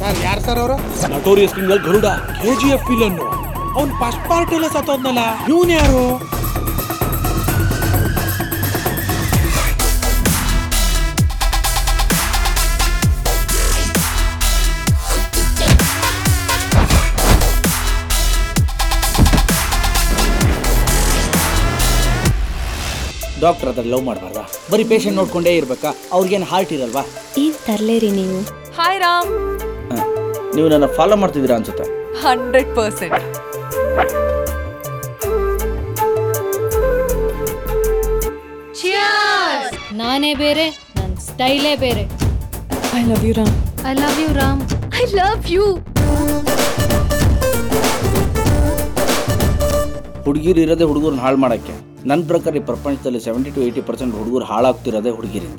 Sir ಯಾರು sir ಅವರು notorious criminal Garuda K G F villain ಅವ್ನ್ ಫಸ್ಟ್ ಪಾರ್ಟ್ ಎಲ್ಲ ಸತ್ತೋದ್ನಲ್ಲ ಇವನ್ ಯಾರು ಡಾಕ್ಟರ್ ಅದ್ರ ಲವ್ ಮಾಡಬಾರ್ದಾ ಬರೀ ಪೇಷಂಟ್ ನೋಡ್ಕೊಂಡೇ ಇರ್ಬೇಕಾ ಅವ್ರಿಗೇನು ಹಾರ್ಟ್ ಇರಲ್ವಾ ಏನ್ ತರ್ಲೇರಿ ನೀವು ಹಾಯ್ ರಾಮ್ ಹ. ನೀವು ನನ್ನ ಫಾಲೋ ಮಾಡ್ತಿದ್ದೀರಾ ಅನ್ಸುತ್ತೆ ಹಂಡ್ರೆಡ್ ಪರ್ಸೆಂಟ್ ನಾನೇ ಬೇರೆ ನನ್ನ ಸ್ಟೈಲೇ ಬೇರೆ I love you Ram I love you Ram I love you ಹುಡುಗಿರು ಇರೋದೇ ಹುಡುಗರನ್ನ ಹಾಳು ಮಾಡಕ್ಕೆ ನನ್ನ ಪ್ರಕಾರ ಈ ಪ್ರಪಂಚದಲ್ಲಿ ಸೆವೆಂಟಿ ಟು ಏಯ್ಟಿ ಪರ್ಸೆಂಟ್ ಹುಡುಗರು ಹಾಳಾಗ್ತಿರೋದೇ ಹುಡುಗಿರಿಂದ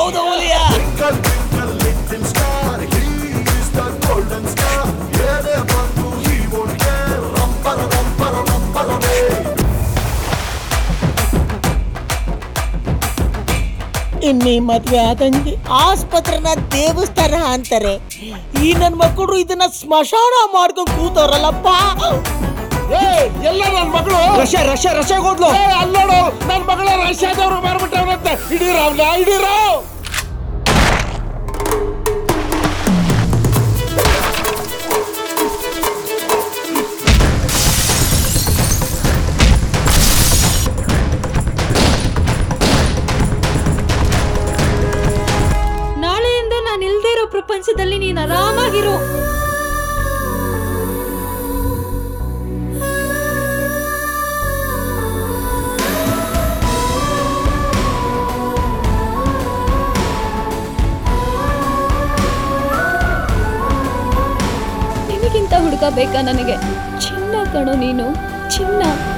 ಇನ್ನಿ ಮದ್ವೆ ಆದಂಗೆ ಆಸ್ಪತ್ರೆನ ದೇವಸ್ಥಾನ ಅಂತಾರೆ ಈ ನನ್ ಮಕ್ಕಳು ಇದನ್ನ ಸ್ಮಶಾನ ಮಾಡ್ಕೊಂಡ್ ಕೂತವ್ರಲ್ಲಪ್ಪ ಎಲ್ಲ ನನ್ನ ಮಗಳು ರಷ್ಯಾ ರಷ್ಯಾ ರಷ್ಯಾಗೆ ಹೋದ್ಲು ಏ, ಅಲ್ಲೋಡು ನನ್ನ ಮಗಳ ರಷ್ಯಾದವ್ರು ಮಾರ್ಬಿಟ್ಟವ್ರಂತೆ ಹಿಡೀರಾವ್ನ ಹಿಡೀರಾವ್ ನಾಳೆಯಿಂದ ನಾನು ಇಲ್ದೇ ಇರೋ ಪ್ರಪಂಚದಲ್ಲಿ ನೀನು ಆರಾಮಾಗಿರು ನಿನಗಿಂತ ಹುಡುಗ ಬೇಕಾ ನನಗೆ ಚಿನ್ನ ಕಣೋ ನೀನು ಚಿನ್ನ